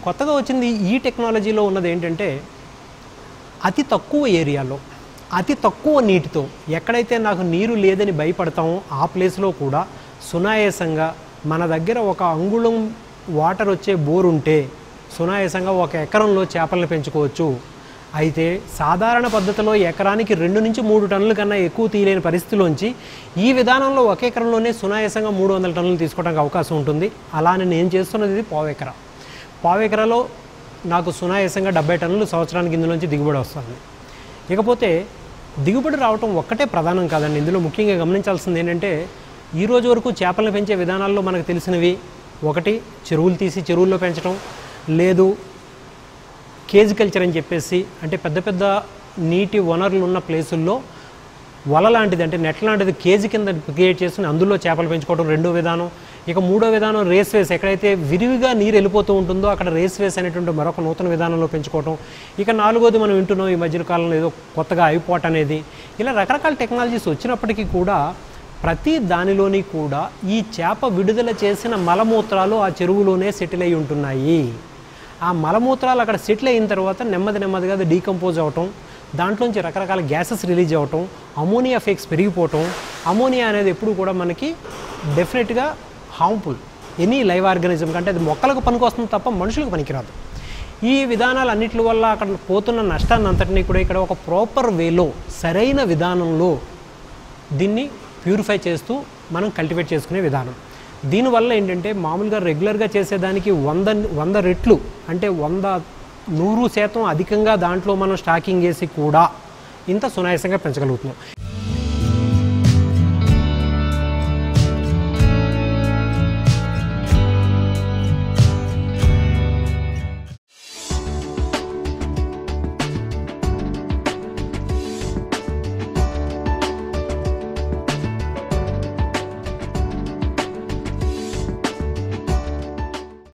కొత్తగా వచ్చింది ఈ టెక్నాలజీలో ఉన్నది ఏంటంటే అతి తక్కువ ఏరియాలో అతి తక్కువ నీటితో ఎక్కడైతే నాకు నీరు లేదని భయపడతామో ఆ ప్లేస్లో కూడా సునాయాసంగా మన దగ్గర ఒక అంగుళం వాటర్ వచ్చే బోర్ ఉంటే సునాయాసంగా ఒక ఎకరంలో చేపలను పెంచుకోవచ్చు అయితే సాధారణ పద్ధతిలో ఎకరానికి రెండు నుంచి మూడు టన్నుల కన్నా ఎక్కువ తీయలేని పరిస్థితిలోంచి ఈ విధానంలో ఒక ఎకరంలోనే సునాయాసంగా మూడు వందల టన్నులు తీసుకోవడానికి అవకాశం ఉంటుంది అలానే నేను చేస్తున్నది ఇది పావు ఎకరా పావు ఎకరాలో నాకు సునాయాసంగా డెబ్బై టన్నులు సంవత్సరానికి ఇందులోంచి దిగుబడి వస్తుంది ఇకపోతే దిగుబడి రావటం ఒక్కటే ప్రధానం కాదండి ఇందులో ముఖ్యంగా గమనించాల్సింది ఏంటంటే ఈ రోజు వరకు చేపలను పెంచే విధానాల్లో మనకు తెలిసినవి ఒకటి చెరువులు తీసి చెరువుల్లో పెంచడం లేదు కేజ్ కల్చర్ అని చెప్పేసి అంటే పెద్ద పెద్ద నీటి వనరులు ఉన్న ప్లేసుల్లో వల లాంటిది అంటే నెట్ లాంటిది కేజీ కింద క్రియేట్ చేసుకుని అందులో చేపలు పెంచుకోవడం రెండో విధానం ఇక మూడో విధానం రేస్ వేస్ ఎక్కడైతే విరివిగా నీరు వెళ్ళిపోతూ ఉంటుందో అక్కడ రేస్ వేస్ అనేటువంటి మరొక నూతన విధానంలో పెంచుకోవటం ఇక నాలుగోది మనం వింటున్నాం ఈ మధ్య కాలంలో ఏదో కొత్తగా ఐపాట్ అనేది ఇలా రకరకాల టెక్నాలజీస్ వచ్చినప్పటికీ కూడా ప్రతి దానిలోని కూడా ఈ చేప విడుదల చేసిన మలమూత్రాలు ఆ చెరువులోనే సెటిల్ అయి ఉంటున్నాయి ఆ మలమూత్రాలు అక్కడ సెటిల్ అయిన తర్వాత నెమ్మది నెమ్మదిగా అది డీకంపోజ్ అవటం దాంట్లోంచి రకరకాల గ్యాసెస్ రిలీజ్ అవ్వటం అమోనియా ఫేక్స్ పెరిగిపోవటం అమోనియా అనేది ఎప్పుడు కూడా మనకి డెఫినెట్గా హార్మ్ఫుల్ ఎనీ లైవ్ ఆర్గానిజం కంటే అది మొక్కలకు పనికొస్తుంది తప్ప మనుషులకు పనికిరాదు ఈ విధానాలు అన్నిటి వల్ల అక్కడ పోతున్న నష్టాన్ని అంతటినీ కూడా ఇక్కడ ఒక ప్రాపర్ వేలో సరైన విధానంలో దీన్ని ప్యూరిఫై చేస్తూ మనం కల్టివేట్ చేసుకునే విధానం దీనివల్ల ఏంటంటే మామూలుగా రెగ్యులర్గా చేసేదానికి వంద వంద రెట్లు అంటే వంద నూరు శాతం అధికంగా దాంట్లో మనం స్టాకింగ్ చేసి కూడా ఇంత సునాయాసంగా పెంచగలుగుతున్నాం